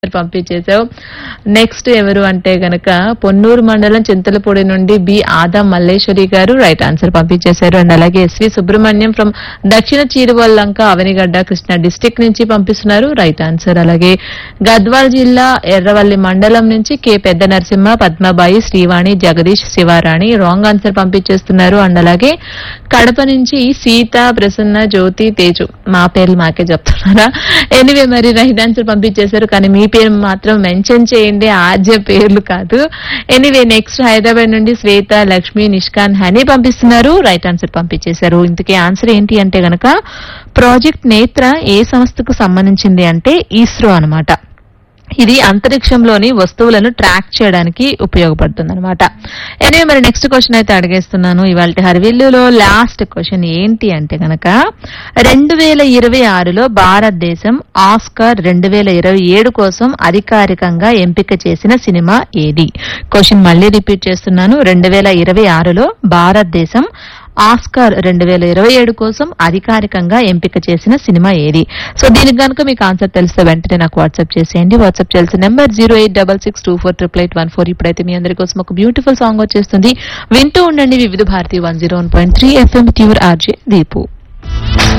పంపించేశావు next ఎవరు అంటే గనక పొన్నూరు మండలం చింతలపూడి నుండి B Ada Malleswari garu right answer పంపించేశారు అండ్ అలాగే ఎస్వి సుబ్రహ్మణ్యం ఫ్రమ్ దక్షిణ చీరువల్లంక అవనిగడ్డ కృష్ణా డిస్టిక్ నుంచి పంపిస్తున్నారు రైట్ ఆన్సర్ అలాగే గద్వాల్ జిల్లా ఎర్రవల్లి మండలం నుంచి కె పెద్ద నరసింహ పద్మబాయి శ్రీవాణి జగదీష్ శివారాణి రాంగ్ ఆన్సర్ పంపించేస్తున్నారు అండ్ అలాగే కడప నుంచి సీత ప్రసన్న జ్యోతి తేజు మా పేర్లు మాకే చెప్తున్నారా ఎనివే మరి రైట్ ఆన్సర్ పంపించేశారు కానీ మీ పేరు మాత్రం మెన్షన్ చేయండి ఆర్జే పేర్లు కాదు ఎనివే నెక్స్ట్ హైదరాబాద్ నుండి శ్వేత లక్ష్మి నిష్కాన్ హనీ పంపిస్తున్నారు రైట్ ఆన్సర్ పంపించేశారు ఇంతకీ ఆన్సర్ ఏంటి అంటే గనక ప్రాజెక్ట్ నేత్ర ఏ సంస్థకు సంబంధించింది అంటే ఇస్రో అన్నమాట ఇది అంతరిక్షంలోని వస్తువులను ట్రాక్ చేయడానికి ఉపయోగపడుతుంది అనమాట ఎనివే మరి నెక్స్ట్ క్వశ్చన్ అయితే అడిగేస్తున్నాను ఇవాళ హరివిల్లులో లాస్ట్ క్వశ్చన్ ఏంటి అంటే గనక రెండు వేల ఇరవై ఆరులో భారతదేశం ఆస్కార్ రెండు వేల ఇరవై ఏడు కోసం అధికారికంగా ఎంపిక చేసిన సినిమా ఏది క్వశ్చన్ మళ్ళీ రిపీట్ చేస్తున్నాను రెండు వేల ఇరవై ఆరులో భారతదేశం ఆస్కార్ రెండు వేల ఇరవై ఏడు కోసం అధికారికంగా ఎంపిక చేసిన సినిమా ఏది సో దీనికి కనుక మీకు ఆన్సర్ తెలిస్తే వెంటనే నాకు వాట్సాప్ చేసేయండి వాట్సాప్ చేయాల్సిన number zero eight double six two four triple eight one four ఇప్పుడైతే మీ అందరి కోసం ఒక బ్యూటిఫుల్ సాంగ్ వచ్చేస్తుంది వింటూ ఉండండి Vividh Bharati one zero one point three FM ట్యూర్ ఆర్జే దీపు